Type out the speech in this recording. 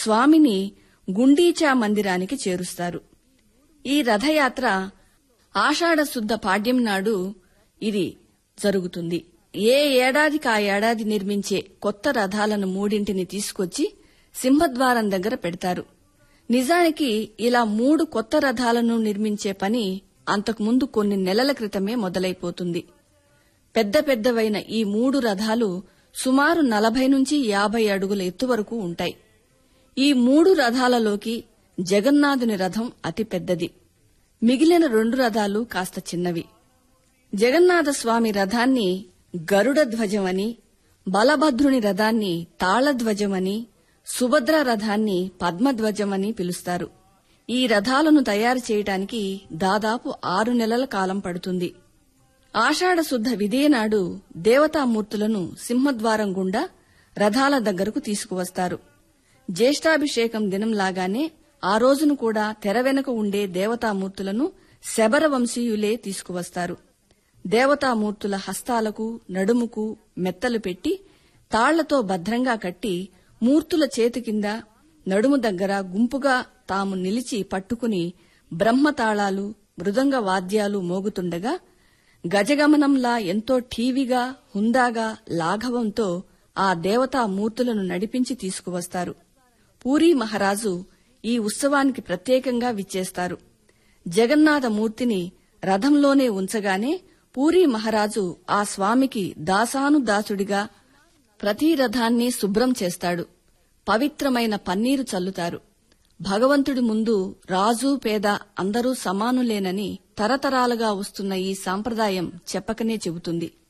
స్వామిని గుండీచా మందిరానికి చేరుస్తారు ఈ రథయాత్ర ఆషాఢ శుద్ధ పాడ్యం నాడు ఇది జరుగుతుంది ఏ ఏడాదికి ఆ ఏడాది నిర్మించే కొత్త రథాలను మూడింటిని తీసుకొచ్చి సింహద్వారం దగ్గర పెడతారు నిజానికి ఇలా మూడు కొత్త రథాలను నిర్మించే పని అంతకుముందు కొన్ని నెలల క్రితమే మొదలైపోతుంది పెద్ద పెద్దవైన ఈ మూడు రథాలు సుమారు నలభై నుంచి యాభై అడుగుల ఎత్తు వరకు ఉంటాయి ఈ మూడు రథాలలోకి జగన్నాథుని రథం అతి పెద్దది మిగిలిన రెండు రథాలు కాస్త చిన్నవి జగన్నాథ స్వామి రథాన్ని గరుడ ధ్వజమని బలభద్రుని రథాన్ని తాళధ్వజమని సుభద్ర రథాన్ని పద్మధ్వజమని పిలుస్తారు ఈ రథాలను తయారు చేయటానికి దాదాపు ఆరు నెలల కాలం పడుతుంది ఆషాఢ శుద్ధ విదేనాడు దేవతామూర్తులను సింహద్వారం గుండా రథాల దగ్గరకు తీసుకువస్తారు జ్యేష్ఠాభిషేకం దినంలాగానే ఆ రోజును కూడా తెర వెనుక ఉండే దేవతామూర్తులను శబర వంశీయులే తీసుకువస్తారు దేవతామూర్తుల హస్తాలకు నడుముకు మెత్తలు పెట్టి తాళ్లతో భద్రంగా కట్టి మూర్తుల చేతి కింద నడుము దగ్గర గుంపుగా తాము నిలిచి పట్టుకుని బ్రహ్మతాళాలు మృదంగ వాద్యాలు మోగుతుండగా గజగమనంలా ఎంతో ఠీవిగా హుందాగా లాఘవంతో ఆ దేవతా మూర్తులను నడిపించి తీసుకువస్తారు పూరీ మహారాజు ఈ ఉత్సవానికి ప్రత్యేకంగా విచ్చేస్తారు జగన్నాథ మూర్తిని రథంలోనే ఉంచగానే పూరీ మహారాజు ఆ స్వామికి దాసానుదాసుడిగా ప్రతి రథాన్ని శుభ్రం చేస్తాడు పవిత్రమైన పన్నీరు చల్లుతారు భగవంతుడి ముందు రాజు పేద అందరూ సమానులేనని తరతరాలుగా వస్తున్న ఈ సాంప్రదాయం చెప్పకనే చెబుతుంది